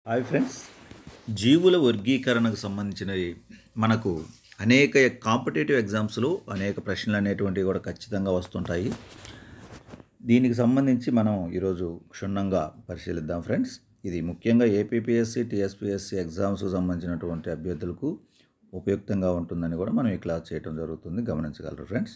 hi friends జీవుల వర్గీకరణకు సంబంధించినవి మనకు అనేక కాంపిటేటివ్ ఎగ్జామ్స్లో అనేక ప్రశ్నలు అనేటువంటివి కూడా ఖచ్చితంగా వస్తుంటాయి దీనికి సంబంధించి మనం ఈరోజు క్షుణ్ణంగా పరిశీలిద్దాం ఫ్రెండ్స్ ఇది ముఖ్యంగా ఏపీపీఎస్సి టీఎస్పీఎస్సి ఎగ్జామ్స్కు సంబంధించినటువంటి అభ్యర్థులకు ఉపయుక్తంగా ఉంటుందని కూడా మనం ఈ క్లాస్ చేయడం జరుగుతుంది గమనించగలరు ఫ్రెండ్స్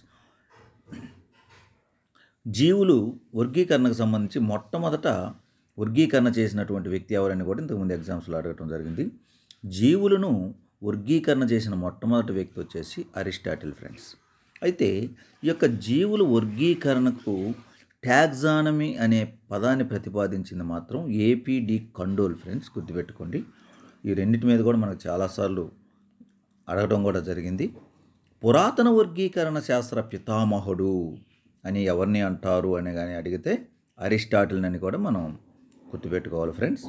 జీవులు వర్గీకరణకు సంబంధించి మొట్టమొదట వర్గీకరణ చేసినటువంటి వ్యక్తి ఎవరని కూడా ఇంతకుముందు ఎగ్జామ్స్లో అడగటం జరిగింది జీవులను వర్గీకరణ చేసిన మొట్టమొదటి వ్యక్తి వచ్చేసి అరిస్టాటిల్ ఫ్రెండ్స్ అయితే ఈ యొక్క జీవుల వర్గీకరణకు ట్యాగ్జానమీ అనే పదాన్ని ప్రతిపాదించింది మాత్రం ఏపీడి కండోల్ ఫ్రెండ్స్ గుర్తుపెట్టుకోండి ఈ రెండింటి మీద కూడా మనకు చాలాసార్లు అడగడం కూడా జరిగింది పురాతన వర్గీకరణ శాస్త్ర పితామహుడు అని ఎవరిని అంటారు అని కానీ అడిగితే అరిస్టాటిల్ అని కూడా మనం గుర్తుపెట్టుకోవాలి ఫ్రెండ్స్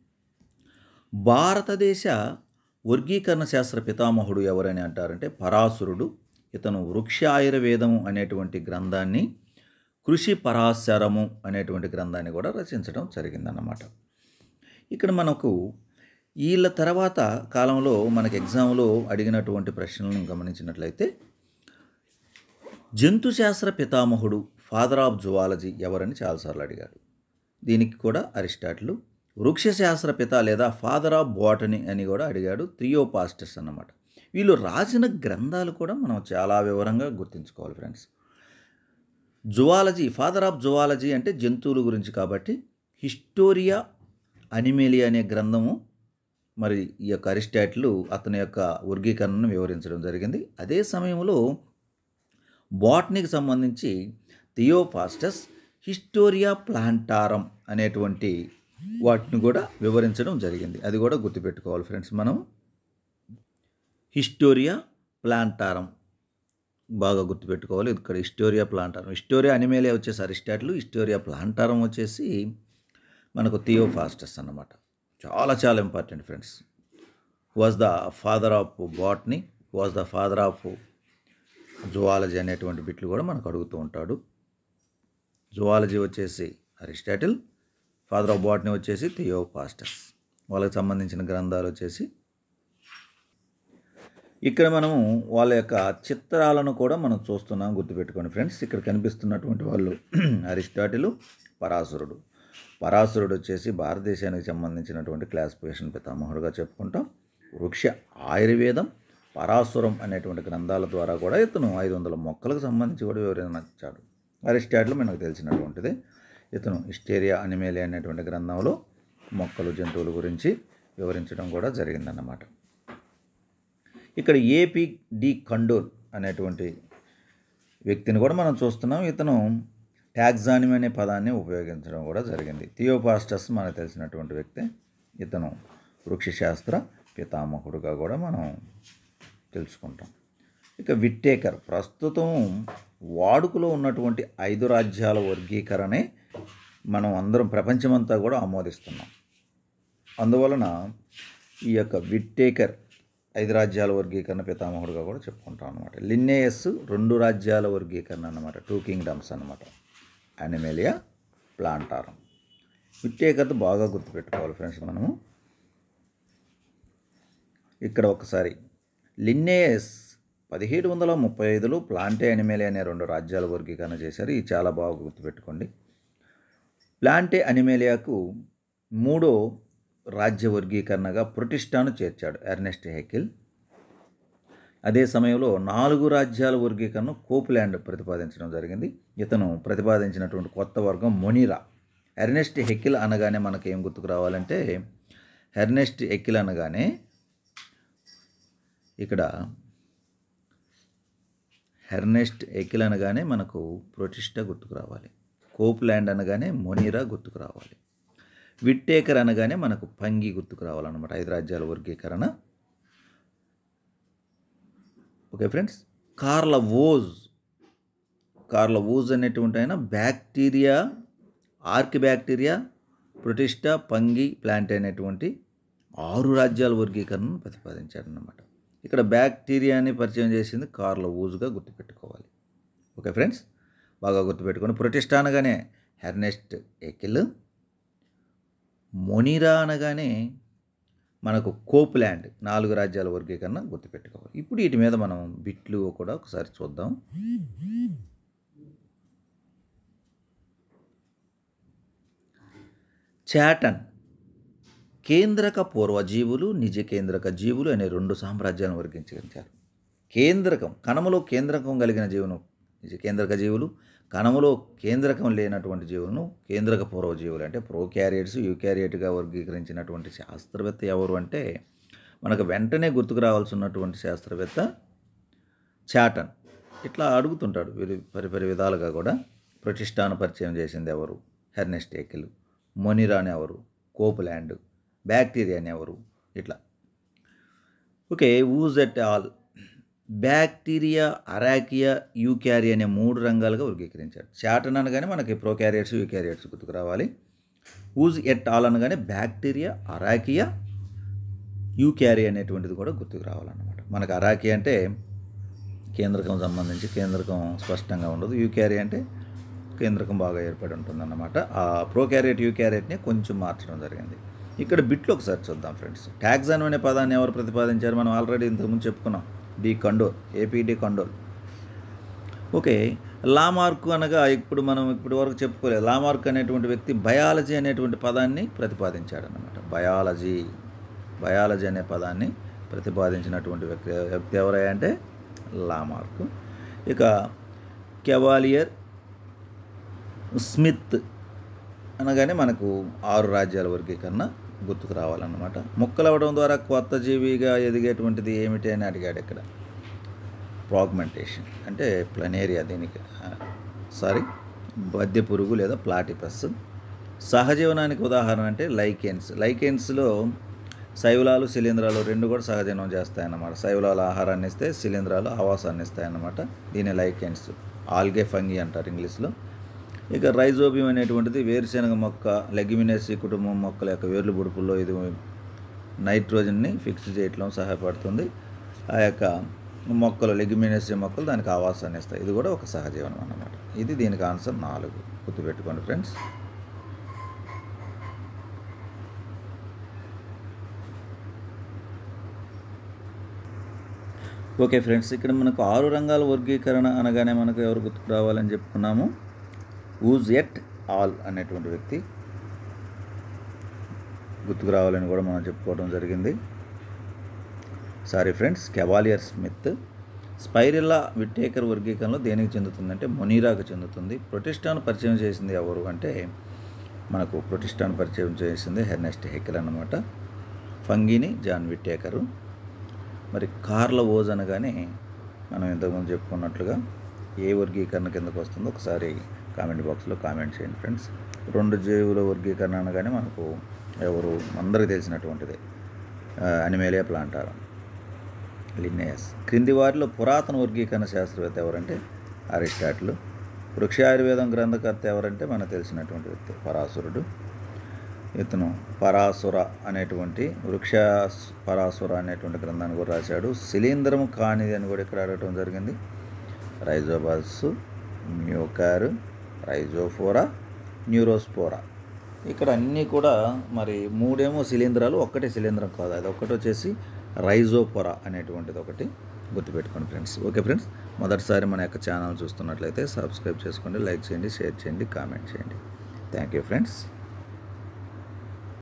భారతదేశ వర్గీకరణ శాస్త్ర పితామహుడు ఎవరని అంటారంటే పరాశురుడు ఇతను వృక్షాయుర్వేదము అనేటువంటి గ్రంథాన్ని కృషి పరాశరము అనేటువంటి గ్రంథాన్ని కూడా రచించడం జరిగిందన్నమాట ఇక్కడ మనకు వీళ్ళ తర్వాత కాలంలో మనకి ఎగ్జామ్లో అడిగినటువంటి ప్రశ్నలను గమనించినట్లయితే జంతు శాస్త్ర పితామహుడు ఫాదర్ ఆఫ్ జువాలజీ ఎవరని చాలాసార్లు అడిగాడు దీనికి కూడా అరిస్టాటిల్ వృక్షశాస్త్ర పిత లేదా ఫాదర్ ఆఫ్ బాటనీ అని కూడా అడిగాడు థియోపాస్టస్ అన్నమాట వీళ్ళు రాసిన గ్రంథాలు కూడా మనం చాలా వివరంగా గుర్తుంచుకోవాలి friends zoology father of zoology అంటే జంతువుల గురించి కాబట్టి హిస్టోరియా అనిమేలియా అనే గ్రంథము మరి ఈ యొక్క అరిస్టాటిల్ అతని యొక్క వర్గీకరణను వివరించడం జరిగింది అదే సమయంలో బాటనీకి సంబంధించి థియోపాస్టస్ హిస్టోరియా ప్లాంటారం అనేటువంటి వాటిని కూడా వివరించడం జరిగింది అది కూడా గుర్తుపెట్టుకోవాలి ఫ్రెండ్స్ మనం హిస్టోరియా ప్లాంటారం బాగా గుర్తుపెట్టుకోవాలి ఇక్కడ హిస్టోరియా ప్లాంటారం హిస్టోరియా అనిమేలియా వచ్చేసి అరిస్టాటిల్ హిస్టోరియా ప్లాంటారం వచ్చేసి మనకు థియోఫాస్టస్ అన్నమాట చాలా చాలా important friends was the father of botany was the father of zoology అనేటువంటి బిట్లు కూడా మనకు అడుగుతూ ఉంటాడు జువాలజీ వచ్చేసి అరిస్టాటిల్ ఫాదర్ ఆఫ్ బాట్నీ వచ్చేసి థియోపాస్టస్ వాళ్ళకి సంబంధించిన గ్రంథాలు వచ్చేసి ఇక్కడ మనము వాళ్ళ యొక్క చిత్రాలను కూడా మనం చూస్తున్నాం గుర్తుపెట్టుకోండి ఫ్రెండ్స్ ఇక్కడ కనిపిస్తున్నటువంటి వాళ్ళు అరిస్టాటిల్ పరాశురుడు పరాశురుడు వచ్చేసి భారతదేశానికి సంబంధించినటువంటి క్లాసిఫికేషన్ పితామహుడుగా చెప్పుకుంటాం వృక్ష ఆయుర్వేదం పరాశురం అనేటువంటి గ్రంథాల ద్వారా కూడా ఇతను ఐదు వందల మొక్కలకు సంబంధించి కూడా వివరించాడు అరిస్టాటిల్ మనకు తెలిసినటువంటిది ఇతను హిస్టేరియా అనిమేలియా అనేటువంటి గ్రంథంలో మొక్కలు జంతువుల గురించి వివరించడం కూడా జరిగిందన్నమాట ఇక్కడ ఏపీ డి కండోల్ అనేటువంటి వ్యక్తిని కూడా మనం చూస్తున్నాం ఇతను ట్యాక్సానిమ్ అనే పదాన్ని ఉపయోగించడం కూడా జరిగింది థియోపాస్టస్ మనకు తెలిసినటువంటి వ్యక్తి ఇతను వృక్షశాస్త్ర పితామహుడుగా కూడా మనం తెలుసుకుంటాం ఇక విట్టేకర్ ప్రస్తుతం వాడుకలో ఉన్నటువంటి ఐదు రాజ్యాల వర్గీకరణే మనం అందరం ప్రపంచమంతా కూడా ఆమోదిస్తున్నాం అందువలన ఈ యొక్క విట్టేకర్ ఐదు రాజ్యాల వర్గీకరణ పితామహుడుగా కూడా చెప్పుకుంటాం అనమాట లిన్నేయస్ రెండు రాజ్యాల వర్గీకరణ అనమాట టూ కింగ్డమ్స్ అనమాట అనిమేలియా ప్లాంటారం విట్టేకర్ బాగా గుర్తుపెట్టుకోవాలి ఫ్రెండ్స్ మనము ఇక్కడ ఒకసారి లిన్నేయస్ పదిహేడు వందల ముప్పై ఐదులో ప్లాంటే అనిమేలియా అనే రెండు రాజ్యాల వర్గీకరణ చేశారు ఇది చాలా బాగా గుర్తుపెట్టుకోండి ప్లాంటే అనిమేలియాకు మూడో రాజ్య వర్గీకరణగా ప్రొటిస్టాను చేర్చాడు ఎర్నెస్ట్ హెకిల్ అదే సమయంలో నాలుగు రాజ్యాల వర్గీకరణ కోపుల్యాండ్ ప్రతిపాదించడం జరిగింది ఇతను ప్రతిపాదించినటువంటి కొత్త వర్గం మొనీరా ఎర్నెస్ట్ హెకిల్ అనగానే మనకు ఏం గుర్తుకు రావాలంటే ఎర్నెస్ట్ హెకిల్ అనగానే ఇక్కడ హెర్నెస్ట్ ఎకిల్ అనగానే మనకు ప్రొటిస్టా గుర్తుకు రావాలి కోప్ల్యాండ్ అనగానే మొనీరా గుర్తుకు రావాలి విట్టేకర్ అనగానే మనకు పంగి గుర్తుకు రావాలన్నమాట ఐదు రాజ్యాల వర్గీకరణ ఓకే ఫ్రెండ్స్ కార్ల వోజ్ కార్ల వోజ్ అనేటువంటి ఆయన bacteria archaebacteria protista fungi plant అనేటువంటి ఆరు రాజ్యాల వర్గీకరణను ప్రతిపాదించారన్నమాట ఇక్కడ బ్యాక్టీరియాని పరిచయం చేసింది కార్ల ఊజుగా గుర్తుపెట్టుకోవాలి ఓకే ఫ్రెండ్స్ బాగా గుర్తుపెట్టుకోండి ప్రొటిస్టా అనగానే హెర్నెస్ట్ ఎకిల్ మొనిరా అనగానే మనకు కోప్లాండ్ నాలుగు రాజ్యాల వర్గీకరణ గుర్తుపెట్టుకోవాలి ఇప్పుడు వీటి మీద మనం బిట్లు కూడా ఒకసారి చూద్దాం చాటన్ కేంద్రక పూర్వజీవులు నిజ కేంద్రక జీవులు అనే రెండు సామ్రాజ్యాలను వర్గీకరించారు కేంద్రకం కణములో కేంద్రకం కలిగిన జీవును నిజ కేంద్రక జీవులు కణములో కేంద్రకం లేనటువంటి జీవులను కేంద్రక పూర్వజీవులు అంటే ప్రోక్యారియట్స్ యూక్యారియట్గా వర్గీకరించినటువంటి శాస్త్రవేత్త ఎవరు అంటే మనకు వెంటనే గుర్తుకు రావాల్సినటువంటి శాస్త్రవేత్త చాటన్ ఇట్లా అడుగుతుంటాడు వీరి పరిపరి విధాలుగా కూడా ప్రతిష్టాను పరిచయం చేసింది ఎవరు హెర్నెస్టేకిల్ మొనిరాన్ ఎవరు కోపుల్యాండ్ బ్యాక్టీరియాని ఎవరు ఇట్లా okay Woese et al bacteria archaea eukarya అనే మూడు రంగాలుగా వర్గీకరించాడు చాటన్ అనగానే మనకి ప్రోక్యారియట్స్ యూక్యారియట్స్ గుర్తుకు రావాలి ఊజ్ ఎట్ ఆల్ అనగానే బ్యాక్టీరియా అరాకియా యూక్యారీ అనేటువంటిది కూడా గుర్తుకు రావాలన్నమాట మనకు అరాకి అంటే కేంద్రకం సంబంధించి కేంద్రకం స్పష్టంగా ఉండదు యూక్యారీ అంటే కేంద్రకం బాగా ఏర్పడి ఉంటుందన్నమాట ఆ ప్రోక్యారియట్ యూక్యారియట్ని కొంచెం మార్చడం జరిగింది ఇక్కడ బిట్లు ఒకసారి చూద్దాం ఫ్రెండ్స్ ట్యాక్సాన్ అనే పదాన్ని ఎవరు ప్రతిపాదించారు మనం ఆల్రెడీ ఇంతకుముందు చెప్పుకున్నాం de Candolle A P de Candolle okay Lamarck అనగా ఇప్పుడు మనం ఇప్పటి వరకు చెప్పుకోలేదు లామార్క్ అనేటువంటి వ్యక్తి బయాలజీ అనేటువంటి పదాన్ని ప్రతిపాదించాడు అనమాట బయాలజీ బయాలజీ అనే పదాన్ని ప్రతిపాదించినటువంటి వ్యక్తి వ్యక్తి ఎవరయ్యా అంటే లామార్క్ ఇక కెవాలియర్ స్మిత్ అనగానే మనకు ఆరు రాజ్యాల వర్గీకరణ గుర్తుకు రావాలన్నమాట ముక్కలవ్వడం ద్వారా కొత్త జీవిగా ఎదిగేటువంటిది ఏమిటి అని అడిగాడు ఇక్కడ ప్రాగ్మెంటేషన్ అంటే ప్లనేరియా దీనికి సారీ బద్దె పురుగు లేదా ప్లాటిపస్ సహజీవనానికి ఉదాహరణ అంటే లైకెన్స్ లైకెన్స్లో శైవలాలు శిలీంధ్రాలు రెండు కూడా సహజీవనం చేస్తాయన్నమాట శైవలాలు ఆహారాన్ని ఇస్తే శిలీంధ్రాలు ఆవాసాన్ని ఇస్తాయన్నమాట దీని లైకెన్స్ ఆల్గే ఫంగి అంటారు ఇంగ్లీష్లో ఇక రైజోబియం అనేటువంటిది వేరుశెనగ మొక్క లెగ్యుమినేసి కుటుంబం మొక్కల యొక్క వేర్లు బుడుపుల్లో ఇది నైట్రోజన్ని ఫిక్స్ చేయటం సహాయపడుతుంది ఆ యొక్క మొక్కలు లెగ్యుమినేసి మొక్కలు దానికి ఆవాసాన్ని ఇస్తాయి ఇది కూడా ఒక సహజీవనం అన్నమాట ఇది దీనికి ఆన్సర్ నాలుగు గుర్తుపెట్టుకోండి ఫ్రెండ్స్ ఓకే ఫ్రెండ్స్ ఇక్కడ మనకు ఆరు రంగాల వర్గీకరణ అనగానే మనకు ఎవరు గుర్తుకు రావాలని చెప్పుకున్నాము ఊజ్ ఎట్ ఆల్ అనేటువంటి వ్యక్తి గుర్తుకు రావాలని కూడా మనం చెప్పుకోవడం జరిగింది sorry friends Cavalier Smith spirilla Whittaker వర్గీకరణలో దేనికి చెందుతుందంటే మొనీరాకు చెందుతుంది ప్రొటిస్టాన్ పరిచయం చేసింది ఎవరు అంటే మనకు ప్రొటిస్టాన్ పరిచయం చేసింది హెర్నెస్ట్ హెకెల్ అన్నమాట ఫంగిని జాన్ విట్టేకరు మరి కార్ల ఓజ్ అనగానే మనం ఇంతకుముందు చెప్పుకున్నట్లుగా ఏ వర్గీకరణ కిందకు వస్తుందో ఒకసారి కామెంట్ బాక్స్లో కామెంట్ చేయండి ఫ్రెండ్స్ రెండు జీవుల వర్గీకరణ అనగానే మనకు ఎవరు అందరికీ తెలిసినటువంటిదే అనిమేలియా ప్లాంటారం లిన్నేయస్ క్రింది వారిలో పురాతన వర్గీకరణ శాస్త్రవేత్త ఎవరంటే అరిస్టాటిల్ వృక్ష ఆయుర్వేదం గ్రంథకర్త ఎవరంటే మనకు తెలిసినటువంటి వ్యక్తి పరాశురుడు ఇతను పరాసుర అనేటువంటి వృక్ష పరాసుర అనేటువంటి గ్రంథాన్ని కూడా రాశాడు శిలీంద్రం కానిది అని కూడా ఇక్కడ అడగటం జరిగింది రైజోబాస్ మ్యూకార్ రైజోఫోరా న్యూరోస్పోరా ఇక్కడ అన్నీ కూడా మరి మూడేమో శిలీంధ్రాలు ఒక్కటే శిలీంధ్రం కాదు అది ఒక్కటి వచ్చేసి రైజోఫోరా అనేటువంటిది ఒకటి గుర్తుపెట్టుకోండి ఫ్రెండ్స్ ఓకే ఫ్రెండ్స్ మొదటిసారి మన యొక్క ఛానల్ చూస్తున్నట్లయితే సబ్స్క్రైబ్ చేసుకోండి లైక్ చేయండి షేర్ చేయండి కామెంట్ చేయండి థ్యాంక్ యూ ఫ్రెండ్స్